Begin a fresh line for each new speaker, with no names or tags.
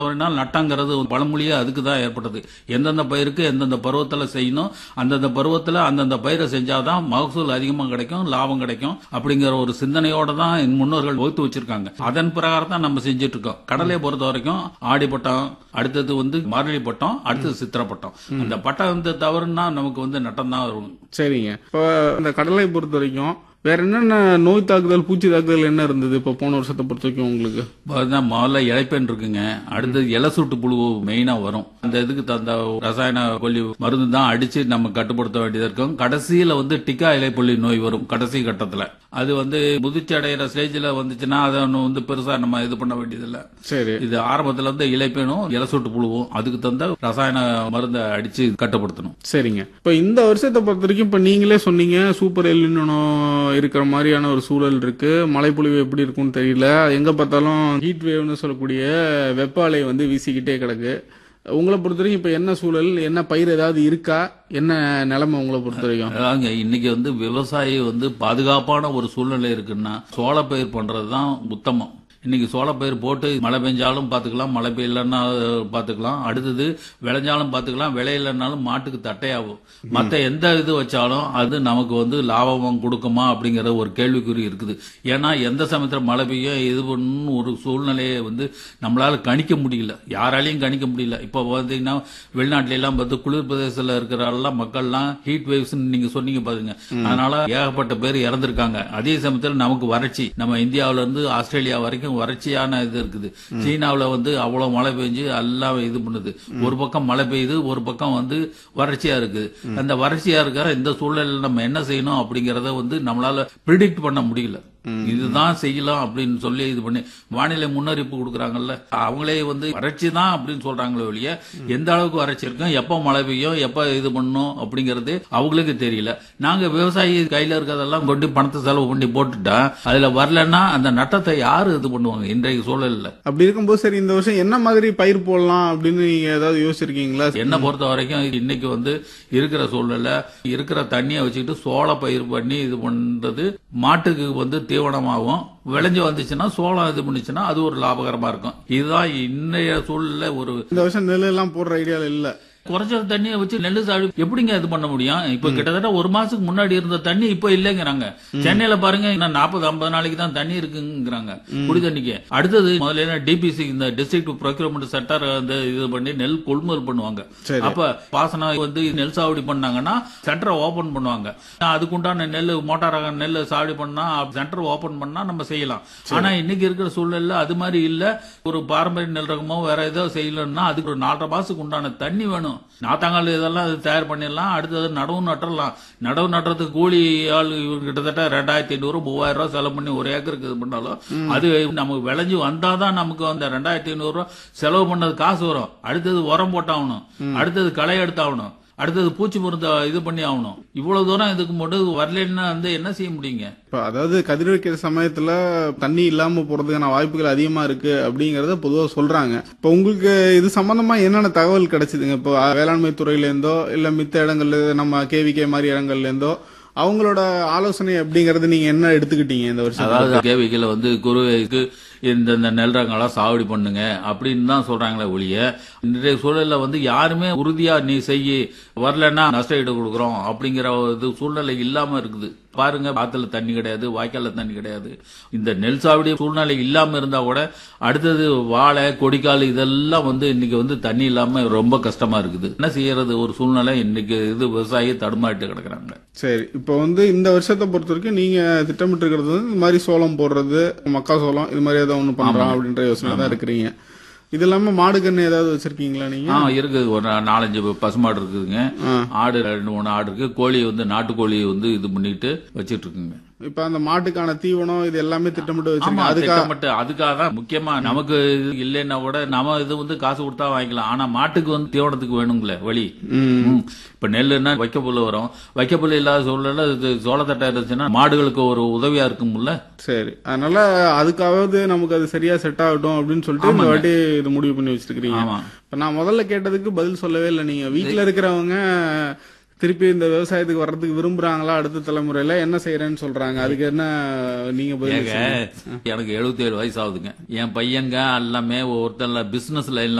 ஒரு நாள் நட்டாங்கிறது ஒரு பழமொழியே அதுக்கு தான் ஏற்பட்டது எந்தெந்த பயிருக்கு எந்தெந்த பருவத்தில் செய்யணும் அந்தந்த பருவத்தில் அந்தந்த பயிரை செஞ்சாதான் மகசூல் அதிகமாக கிடைக்கும் லாபம் கிடைக்கும் அப்படிங்கிற ஒரு சிந்தனையோட தான் என் முன்னோர்கள் வகுத்து வச்சிருக்காங்க அதன் பிரகாரம் தான் நம்ம செஞ்சுட்டு இருக்கோம் கடலையை பொறுத்த வரைக்கும் ஆடிப்பட்டம் அடுத்தது வந்து மார்கழி பட்டம் அடுத்தது சித்திரை பட்டம் அந்த பட்டம் வந்து தவறுனா நமக்கு வந்து நட்டம் தான் வரும்
சரிங்க இப்போ இந்த கடலை பொறுத்த வரைக்கும் வேற என்னென்ன நோய் தாக்குதல் பூச்சி தாக்குதல் என்ன இருந்தது இப்போ போன வருஷத்தை பொறுத்த வரைக்கும் உங்களுக்கு
அதுதான் முதல்ல இழைப்பெண் இருக்குங்க அடுத்தது இலை சுட்டு புழு மெயினா வரும் அந்த இதுக்கு தந்த ரசாயன கொல்லி மருந்து தான் அடிச்சு நம்ம கட்டுப்படுத்த வேண்டியது இருக்கும் கடைசியில வந்து டிக்கா இலைப்புள்ளி நோய் வரும் கடைசி கட்டத்துல அது வந்து முதிர்ச்சி அடைகிற ஸ்டேஜ்ல வந்துச்சுன்னா அதை ஒண்ணும் வந்து பெருசா நம்ம இது பண்ண வேண்டியதில்ல
சரி
இது ஆரம்பத்துல இருந்து இலைப்பெண்ணும் இலை சுட்டு புழுவும் அதுக்கு தந்த ரசாயன மருந்தை அடிச்சு கட்டுப்படுத்தணும்
சரிங்க இப்போ இந்த வருஷத்தை பொறுத்த வரைக்கும் இப்போ நீங்களே சொன்னீங்க சூப்பர் எல்லினோ இருக்கிற மாதிரியான ஒரு சூழல் இருக்கு மழைப்பொழிவு எப்படி இருக்கும்னு தெரியல எங்க பார்த்தாலும் ஹீட் வேவ்னு சொல்லக்கூடிய வெப்ப அலை வந்து வீசிக்கிட்டே கிடக்கு உங்களை பொறுத்த வரைக்கும் இப்போ என்ன சூழல் என்ன பயிர் ஏதாவது இருக்கா என்ன நிலைமை உங்களை பொறுத்த வரைக்கும்
அதாங்க இன்னைக்கு வந்து விவசாயி வந்து பாதுகாப்பான ஒரு சூழ்நிலை இருக்குன்னா சோளப்பயிர் பண்றது தான் உத்தமம் இன்னைக்கு சோளப்பயிர் போட்டு மழை பெஞ்சாலும் பார்த்துக்கலாம் மழை பெய்யலன்னா பார்த்துக்கலாம் அடுத்தது விளைஞ்சாலும் பார்த்துக்கலாம் விளையலனாலும் மாட்டுக்கு தட்டையாகும் மற்ற எந்த இது வச்சாலும் அது நமக்கு வந்து லாபம் கொடுக்குமா அப்படிங்கிற ஒரு கேள்விக்குறி இருக்குது ஏன்னா எந்த சமயத்தில் மழை பெய்யும் இது பண்ணணும் ஒரு சூழ்நிலையை வந்து நம்மளால கணிக்க முடியல யாராலையும் கணிக்க முடியல இப்போ பார்த்தீங்கன்னா வெளிநாட்டுல எல்லாம் பார்த்து குளிர் பிரதேசத்தில் இருக்கிற எல்லாம் மக்கள்லாம் ஹீட் வேவ்ஸ் நீங்க சொன்னீங்க பாருங்க அதனால ஏகப்பட்ட பேர் இறந்திருக்காங்க அதே சமயத்தில் நமக்கு வறட்சி நம்ம இந்தியாவுல இருந்து ஆஸ்திரேலியா வரைக்கும் வறட்சியான இது இருக்குது சீனாவுல வந்து அவ்வளவு மழை பெஞ்சு எல்லாம் இது பண்ணுது ஒரு பக்கம் மழை பெய்யுது ஒரு பக்கம் வந்து வறட்சியா இருக்குது அந்த வறட்சியா இருக்கிற இந்த சூழலில் நம்ம என்ன செய்யணும் அப்படிங்கறத வந்து நம்மளால ப்ரிடிக்ட் பண்ண முடியல இதுதான் செய்யலாம் அப்படின்னு சொல்லி இது பண்ணி வானிலை முன்னறிவிப்பு கொடுக்குறாங்கல்ல அவங்களே வந்து வறட்சி தான் அப்படின்னு சொல்றாங்களே ஒழிய எந்த அளவுக்கு வறட்சி இருக்கும் எப்ப மழை பெய்யும் எப்ப இது பண்ணணும் அப்படிங்கறது அவங்களுக்கு தெரியல நாங்க விவசாயி கையில இருக்கிறதெல்லாம் கொண்டு பணத்தை செலவு பண்ணி போட்டுட்டா அதுல வரலன்னா அந்த நட்டத்தை யாரு இது பண்ணுவாங்க இன்றைய சூழல்ல
அப்படி இருக்கும்போது சரி இந்த வருஷம் என்ன மாதிரி பயிர் போடலாம் அப்படின்னு நீங்க ஏதாவது யோசிச்சிருக்கீங்களா
என்ன பொறுத்த வரைக்கும் இன்னைக்கு வந்து இருக்கிற சூழல்ல இருக்கிற தண்ணியை வச்சுக்கிட்டு சோள பயிர் பண்ணி இது பண்றது மாட்டுக்கு வந்து தீவனமாகும் விளைஞ்சு வந்துச்சுன்னா சோளம் இது பண்ணுச்சுன்னா அது ஒரு லாபகரமா இருக்கும் இதுதான் இன்னைய சூழல்ல ஒரு
இந்த வருஷம் நெல் எல்லாம் போடுற ஐடியால இல்ல
குறைச்ச தண்ணியை வச்சு நெல் சாகுபடி எப்படிங்க இது பண்ண முடியும் இப்ப கிட்டத்தட்ட ஒரு மாசத்துக்கு முன்னாடி இருந்த தண்ணி இப்ப இல்லைங்கிறாங்க சென்னையில பாருங்க இன்னும் நாற்பது ஐம்பது நாளைக்கு தான் தண்ணி இருக்குங்கிறாங்க குடி தண்ணிக்கு அடுத்தது முதல்ல டிபிசி இந்த டிஸ்ட்ரிக்ட் ப்ரொக்யூர்மெண்ட் சென்டர் வந்து இது பண்ணி நெல் கொள்முதல் பண்ணுவாங்க
சரி.
அப்ப பாசனம் வந்து நெல் சாகுபடி பண்ணாங்கன்னா சென்டரை ஓபன் பண்ணுவாங்க அதுக்குண்டான நெல் மோட்டார் நெல் சாகுபடி பண்ணா சென்டர் ஓபன் பண்ணா நம்ம செய்யலாம் ஆனா இன்னைக்கு இருக்கிற சூழல்ல அது மாதிரி இல்ல ஒரு பாரம்பரிய நெல் ரகமோ வேற ஏதோ செய்யலன்னா அதுக்கு ஒரு நாலரை மாசத்துக்கு உண்டான தண்ணி வேணும் நாத்தாங்கால் இதெல்லாம் அது தயார் பண்ணிடலாம் அடுத்தது நடவு நட்டுறலாம் நடவு நட்டுறதுக்கு கூலி ஆள் இவங்க கிட்டத்தட்ட ரெண்டாயிரத்தி ஐநூறு மூவாயிரம் ரூபாய் செலவு பண்ணி ஒரு ஏக்கருக்கு இது பண்ணாலும் அது நமக்கு விளைஞ்சு வந்தாதான் நமக்கு அந்த ரெண்டாயிரத்தி ஐநூறு ரூபாய் செலவு பண்ணது காசு வரும் அடுத்தது உரம் போட்டாகணும் அடுத்தது களை எடுத்தாகணும் அடுத்தது பூச்சி மருந்து இது பண்ணி ஆகணும் இவ்வளவு தூரம் இதுக்கு மட்டும் வரலன்னா வந்து என்ன செய்ய முடியுங்க
இப்ப அதாவது கதிர் வைக்கிற சமயத்துல தண்ணி இல்லாம போறதுக்கான வாய்ப்புகள் அதிகமா இருக்கு அப்படிங்கறத பொதுவா சொல்றாங்க இப்ப உங்களுக்கு இது சம்பந்தமா என்னென்ன தகவல் கிடைச்சதுங்க இப்போ வேளாண்மை துறையில இருந்தோ இல்ல மித்த இடங்கள்ல நம்ம கேவிகே மாதிரி இடங்கள்ல இருந்தோ அவங்களோட ஆலோசனை அப்படிங்கறது நீங்க என்ன எடுத்துக்கிட்டீங்க இந்த வருஷம்
அதாவது கேவிக்கையில வந்து குருவைக்கு இந்த இந்த நெல் ரகங்களாம் சாகுபடி பண்ணுங்க அப்படின்னு தான் சொல்றாங்களே ஒழிய இன்றைய சூழல்ல வந்து யாருமே உறுதியா நீ செய்யி வரலன்னா நஷ்ட ஈடு கொடுக்குறோம் அப்படிங்கிற இது சூழ்நிலை இல்லாம இருக்குது பாருங்க ஆத்துல தண்ணி கிடையாது வாய்க்கால்ல தண்ணி கிடையாது இந்த நெல் சாகுபடி சூழ்நிலை இல்லாம இருந்தா கூட அடுத்தது வாழை கொடிக்கால் இதெல்லாம் வந்து இன்னைக்கு வந்து தண்ணி இல்லாம ரொம்ப கஷ்டமா இருக்குது என்ன செய்யறது ஒரு சூழ்நிலை இன்னைக்கு இது விவசாயி தடுமாறிட்டு கிடக்குறாங்க
சரி இப்போ வந்து இந்த வருஷத்தை பொறுத்த வரைக்கும் நீங்க திட்டமிட்டு இருக்கிறது வந்து இந்த மாதிரி சோளம் போடுறது மக்காசோளம் இது மாதிரி ஏதாவது ஒண்ணு பண்றோம் அப்படின்ற யோசனை தான் இருக்கிறீங்க இது இல்லாம மாடு கன்று ஏதாவது வச்சிருக்கீங்களா நீங்க
ஆ இருக்குது ஒரு நாலஞ்சு பசுமாடு இருக்குதுங்க
ஆ.
ஆடு ரெண்டு மூணு ஆடு இருக்கு கோழி வந்து நாட்டுக்கோழி வந்து இது பண்ணிட்டு வச்சிட்டு இருக்குங்க
இப்ப அந்த மாட்டுக்கான தீவனம் இது எல்லாமே திட்டமிட்டு
ஆமா
வச்சிருக்கீங்க அதுக்காக
திட்டமிட்டு அதுக்காக தான் முக்கியமா நமக்கு இது இல்லைன்னா கூட நம்ம இது வந்து காசு கொடுத்தா வாங்கிக்கலாம் ஆனா மாட்டுக்கு வந்து தீவனத்துக்கு வேணுங்களே வழி
ம்.
ம். இப்ப நெல்லுன்னா வைக்கப்புல் வரும் வைக்கப்புல் இல்லாத சூழ்நிலை இது சோளத்தட்டை இருந்துச்சுன்னா மாடுகளுக்கு ஒரு உதவியா இருக்கும்ல
சரி அதனால அதுக்காவது நமக்கு அது சரியா செட் ஆகட்டும் அப்படின்னு சொல்லிட்டு இந்த வாட்டி இது முடிவு பண்ணி வச்சிருக்கீங்க
ஆமா
இப்ப நான் முதல்ல கேட்டதுக்கு பதில் சொல்லவே இல்லை நீங்க வீட்டுல இருக்கிறவங்க திருப்பி இந்த விவசாயத்துக்கு வர்றதுக்கு விரும்புறாங்களா அடுத்த தலைமுறையில என்ன செய்யறேன்னு சொல்றாங்க அதுக்கு என்ன நீங்க பதில்
ஏங்க
சொல்லுங்க.
எனக்கு 77 வயசு ஆகுதுங்க என் பையங்க எல்லாமே ஒருத்தர் பிசினஸ் லைன்ல